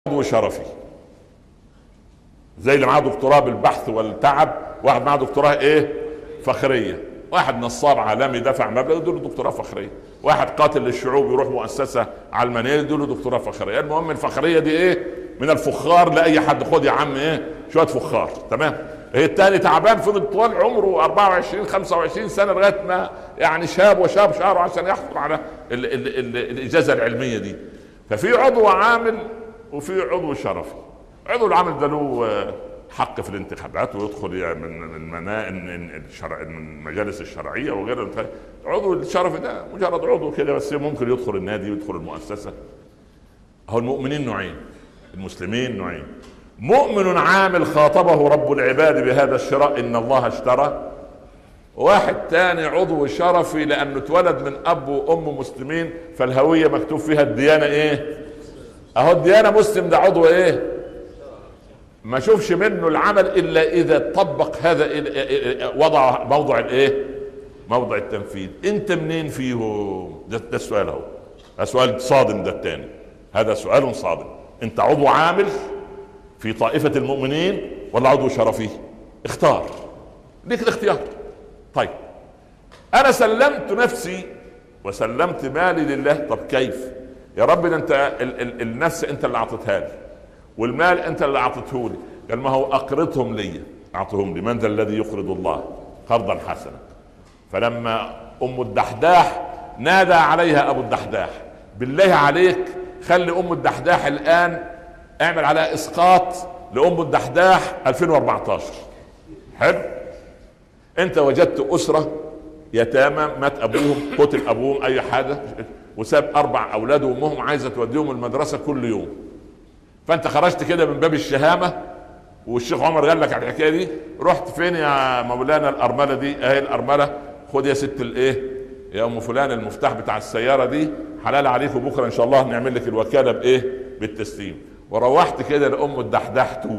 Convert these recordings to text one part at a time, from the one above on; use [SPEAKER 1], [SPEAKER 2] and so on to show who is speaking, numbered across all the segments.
[SPEAKER 1] عضو شرفي زي اللي معاه دكتوراه بالبحث والتعب واحد معاه دكتوراه ايه فخريه واحد نصاب عالمي دفع مبلغ يدوا له دكتوراه فخريه واحد قاتل للشعوب يروح مؤسسه علمانيه يدوا له دكتوراه فخريه المهم الفخريه دي ايه من الفخار لاي حد خد يا عم ايه شويه فخار تمام هي التاني تعبان فضل طول عمره 24 25 سنه لغايه ما يعني شاب وشاب شعره عشان يحصل على ال ال ال الاجازه العلميه دي ففي عضو عامل وفي عضو شرفي عضو العامل ده له آه، حق في الانتخابات ويدخل يعني من المنائن الشرع من المجالس الشرعيه وغيرها عضو الشرفي ده مجرد عضو كده بس ممكن يدخل النادي ويدخل المؤسسه هو المؤمنين نوعين المسلمين نوعين مؤمن عامل خاطبه رب العباد بهذا الشراء ان الله اشترى واحد تاني عضو شرفي لانه اتولد من اب وام مسلمين فالهويه مكتوب فيها الديانه ايه اهو الديانه مسلم ده عضو ايه ما شوفش منه العمل الا اذا طبق هذا وضع موضع الايه موضع التنفيذ انت منين فيهم ده, ده السؤال اهو ده سؤال صادم ده الثاني هذا سؤال صادم انت عضو عامل في طائفة المؤمنين ولا عضو شرفي اختار ليك الاختيار طيب انا سلمت نفسي وسلمت مالي لله طب كيف يا رب ده انت ال- ال- النفس انت اللي اعطيتها لي والمال انت اللي اعطيته لي قال ما هو اقرضهم لي اعطهم لي من ذا الذي يقرض الله قرضا حسنا فلما ام الدحداح نادى عليها ابو الدحداح بالله عليك خلي ام الدحداح الان اعمل عليها اسقاط لام الدحداح 2014 حلو انت وجدت اسره يتامى مات ابوهم قتل ابوهم اي حاجه وساب اربع اولاد وامهم عايزه توديهم المدرسه كل يوم فانت خرجت كده من باب الشهامه والشيخ عمر قال لك على الحكايه دي رحت فين يا مولانا الارمله دي اهي الارمله خد يا ست الايه يا ام فلان المفتاح بتاع السياره دي حلال عليك وبكره ان شاء الله نعمل لك الوكاله بايه بالتسليم وروحت كده لام الدحداح تو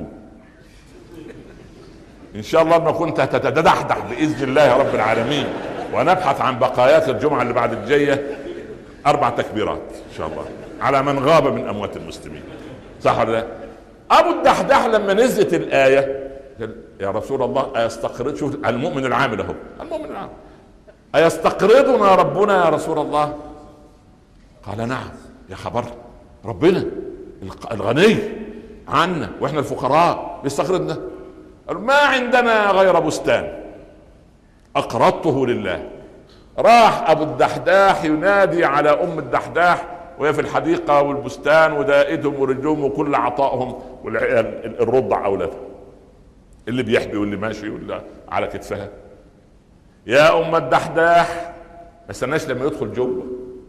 [SPEAKER 1] ان شاء الله ما كنت هتتدحدح باذن الله يا رب العالمين ونبحث عن بقاياك الجمعه اللي بعد الجايه اربع تكبيرات ان شاء الله على من غاب من اموات المسلمين صح ولا لا؟ ابو الدحداح لما نزلت الايه قال يا رسول الله ايستقرض شوف المؤمن العامل اهو المؤمن العامل ايستقرضنا ربنا يا رسول الله قال نعم يا خبر ربنا الغني عنا واحنا الفقراء بيستقرضنا قال ما عندنا غير بستان اقرضته لله راح ابو الدحداح ينادي على ام الدحداح وهي في الحديقة والبستان ودائتهم ورجلهم وكل عطائهم والعيال الرضع أولادها اللي بيحبي واللي ماشي واللي على كتفها يا أم الدحداح ما استناش لما يدخل جوه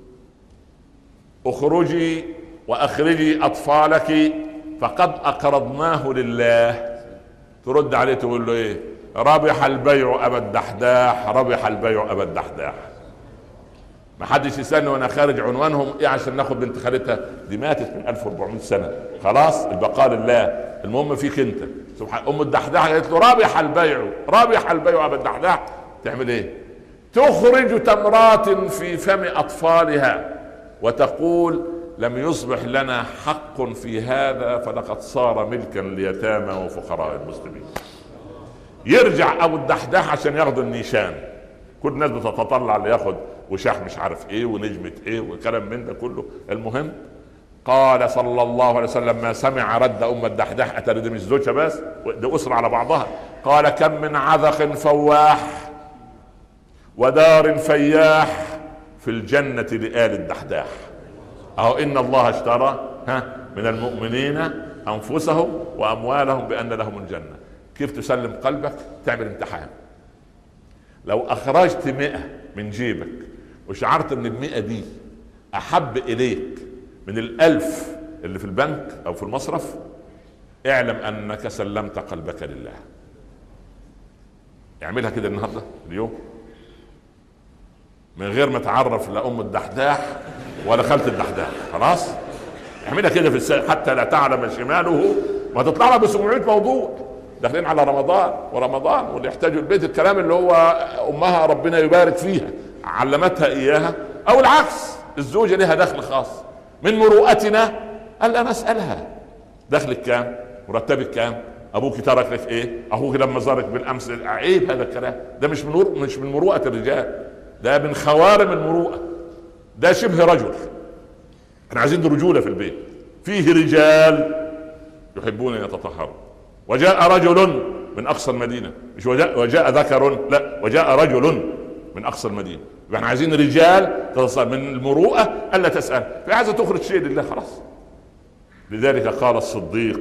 [SPEAKER 1] اخرجي واخرجي اطفالك فقد اقرضناه لله ترد عليه تقول له ايه ربح البيع ابا الدحداح ربح البيع ابا الدحداح ما حدش يسالني وانا خارج عنوانهم ايه عشان ناخد بنت خالتها دي ماتت من 1400 سنه خلاص البقاء لله المهم فيك انت سبحان ام الدحداح قالت له رابح البيع رابح البيع ابا الدحداح تعمل ايه تخرج تمرات في فم اطفالها وتقول لم يصبح لنا حق في هذا فلقد صار ملكا ليتامى وفقراء المسلمين يرجع ابو الدحداح عشان ياخذوا النيشان كل الناس بتتطلع لياخذ وشاح مش عارف ايه ونجمة ايه وكلام من ده كله المهم قال صلى الله عليه وسلم ما سمع رد ام الدحداح اتى دي مش زوجها بس دي اسره على بعضها قال كم من عذق فواح ودار فياح في الجنة لآل الدحداح أهو إن الله اشترى ها من المؤمنين أنفسهم وأموالهم بأن لهم الجنة كيف تسلم قلبك تعمل امتحان لو أخرجت مئة من جيبك وشعرت ان المئة دي احب اليك من الالف اللي في البنك او في المصرف اعلم انك سلمت قلبك لله اعملها كده النهارده اليوم من غير ما تعرف لا ام الدحداح ولا خالة الدحداح خلاص اعملها كده في السنة حتى لا تعلم شماله وهتطلع لها ب 700 موضوع داخلين على رمضان ورمضان واللي يحتاجوا البيت الكلام اللي هو امها ربنا يبارك فيها علمتها اياها او العكس الزوجه لها دخل خاص من مروءتنا الا نسالها دخلك كام مرتبك كام ابوك ترك لك ايه اخوك لما زارك بالامس عيب هذا الكلام ده مش من مش من مروءه الرجال ده من خوارم المروءه ده شبه رجل احنا عايزين رجوله في البيت فيه رجال يحبون ان يتطهروا وجاء رجل من اقصى المدينه مش وجاء, وجاء ذكر لا وجاء رجل من اقصى المدينه احنا عايزين رجال تتصل من المروءه الا تسال فعايزه تخرج شيء لله خلاص لذلك قال الصديق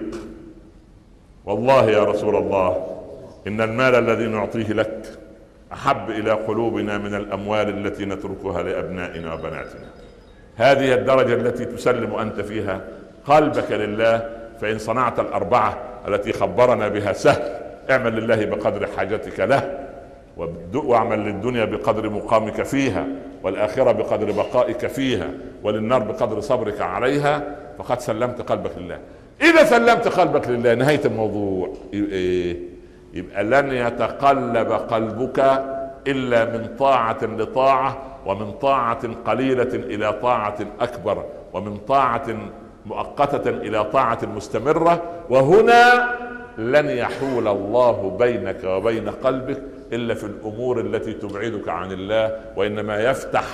[SPEAKER 1] والله يا رسول الله ان المال الذي نعطيه لك احب الى قلوبنا من الاموال التي نتركها لابنائنا وبناتنا هذه الدرجه التي تسلم انت فيها قلبك لله فان صنعت الاربعه التي خبرنا بها سهل اعمل لله بقدر حاجتك له واعمل للدنيا بقدر مقامك فيها والاخره بقدر بقائك فيها وللنار بقدر صبرك عليها فقد سلمت قلبك لله اذا سلمت قلبك لله نهايه الموضوع ايه يبقى لن يتقلب قلبك الا من طاعه لطاعه ومن طاعه قليله الى طاعه اكبر ومن طاعه مؤقته الى طاعه مستمره وهنا لن يحول الله بينك وبين قلبك الا في الامور التي تبعدك عن الله وانما يفتح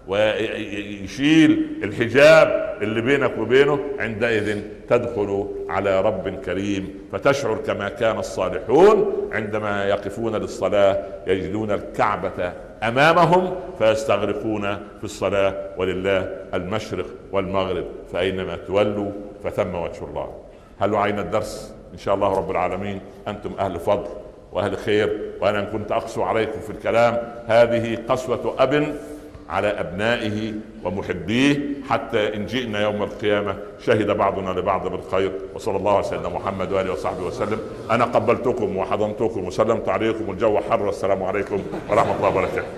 [SPEAKER 1] ويشيل الحجاب اللي بينك وبينه عندئذ تدخل على رب كريم فتشعر كما كان الصالحون عندما يقفون للصلاه يجدون الكعبه امامهم فيستغرقون في الصلاه ولله المشرق والمغرب فاينما تولوا فثم وجه الله هل وعينا الدرس ان شاء الله رب العالمين انتم اهل فضل واهل خير وانا كنت اقسو عليكم في الكلام هذه قسوه اب على ابنائه ومحبيه حتى ان جئنا يوم القيامه شهد بعضنا لبعض بالخير وصلى الله على سيدنا محمد واله وصحبه وسلم انا قبلتكم وحضنتكم وسلمت عليكم الجو حر والسلام عليكم ورحمه الله وبركاته